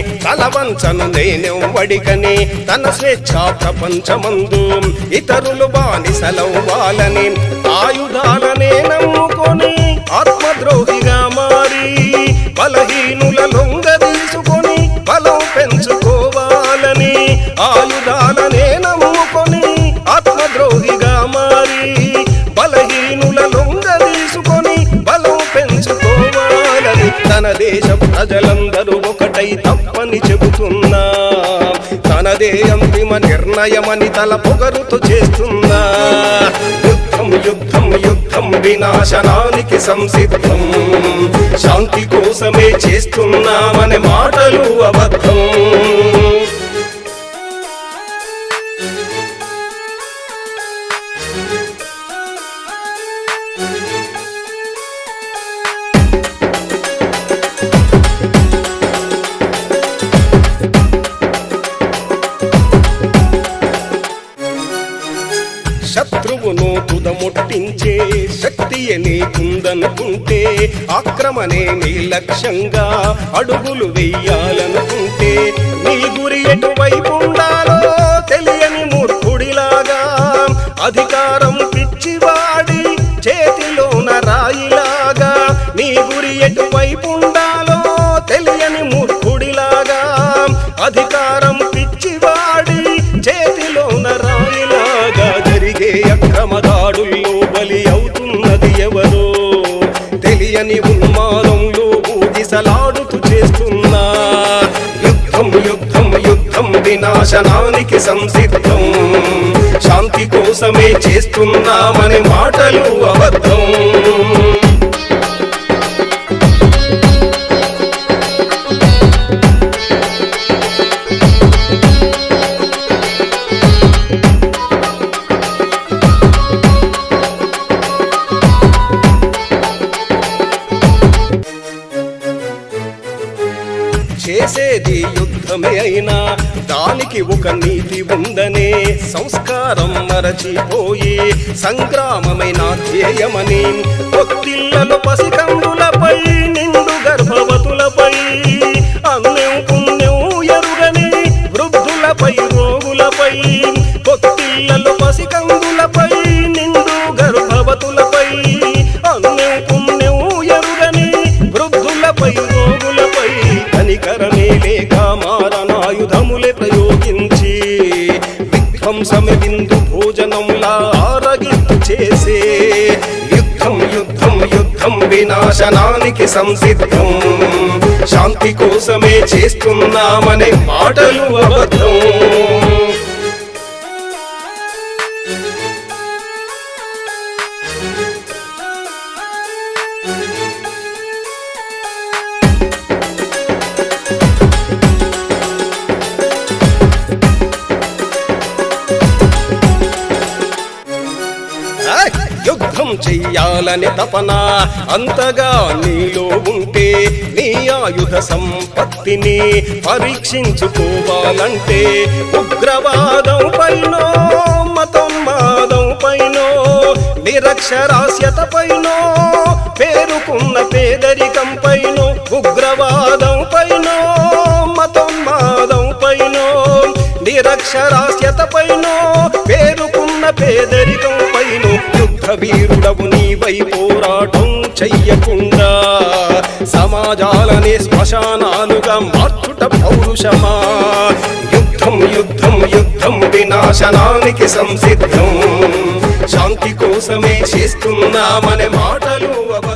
తలవంచను నేనెవ్వడికని తన స్వేచ్ఛ ప్రపంచమందు ఇతరులు బానిసలవ్వాలని ఆయుధాలనే నమ్ముకొని ఆత్మద్రోహిగా మారి బలహీనుల లొంగ తీసుకొని బలం పెంచుకోవాలని ఆయుధాలనే నమ్ముకొని ఆత్మద్రోహిగా మారి బలహీనుల లొంగ తీసుకొని బలం పెంచుకోవాలని తన దేశ ప్రజలందరూ ఒకటై తప్పని చెబుతున్నా తనదే అంతిమ నిర్ణయమని తల పొగరుతో చేస్తున్నా యుద్ధం యుద్ధం యుద్ధం వినాశనానికి సంసిద్ధం శాంతి కోసమే చేస్తున్నామనే మాటలు అబద్ధం శత్రువును తుదముట్టించే శక్తి నీకుందనుకుంటే ఆక్రమణే నీ లక్ష్యంగా అడుగులు వెయ్యాలనుకుంటే నీ గురి ఎటువైపు ఉండాలో తెలియని మూర్ఖుడిలాగా అధికారం పిచ్చివాడి చేతిలోన రాయిలాగా నీ గురి ఎటువైపు ఉండాలో తెలియని మూర్ఖుడిలాగా అధికారం పిచ్చివాడి చేతిలోన రాయిలాగా జరిగే అక్రమ దాడుల్లో బలి అవుతున్నది ఎవరో తెలియని ఉన్మాదంలో ఊగిసలాడుతూ చేస్తున్నా యుద్ధం యుద్ధం యుద్ధం వినాశనానికి సంసిద్ధం శాంతి కోసమే చేస్తున్నామనే మాటలు అబద్ధం చేసేది యుద్ధమే అయినా దానికి ఒక నీతి ఉందనే సంస్కారం మరచిపోయి సంగ్రామమైన ధ్యేయమని ఒత్తిళ్లలో పసికందులపై నిండు గర్భవతులపై అన్యం పుణ్యం ఎరుగని వృద్ధులపై రోగులపై ఒత్తిళ్లలో పసికందులపై నిండు గర్భవతులపై అన్యం పుణ్యం ఎరుగని వృద్ధులపై రోగులపై కనికరమే లేక మారణాయుధములే ప్రయోగించి విధ్వంసమే విందు భోజనంలా ఆరగింపు చేసే యుద్ధం యుద్ధం యుద్ధం వినాశనానికి సంసిద్ధం శాంతి కోసమే చేస్తున్నామనే మాటలు అబద్ధం ఆయ్! యుద్ధం చెయ్యాలని తపన అంతగా నీలో ఉంటే నీ ఆయుధ సంపత్తిని పరీక్షించుకోవాలంటే ఉగ్రవాదం పైనో మతోన్మాదం పైనో నిరక్షరాస్యత పైనో పేరుకున్న పేదరికం పైనో ఉగ్రవాదం పైనో మతోన్మాదం పైనో నిరక్షరాస్యత పైనో పేరుకున్న పేదరికం పైన యుద్ధ వీరుడవు నీవై పోరాటం చెయ్యకుండా సమాజాలనే శ్మశానాలుగా మార్చుట పౌరుషమా యుద్ధం యుద్ధం యుద్ధం వినాశనానికి సంసిద్ధం శాంతి కోసమే చేస్తున్నామనే మాటలు అబద్ధం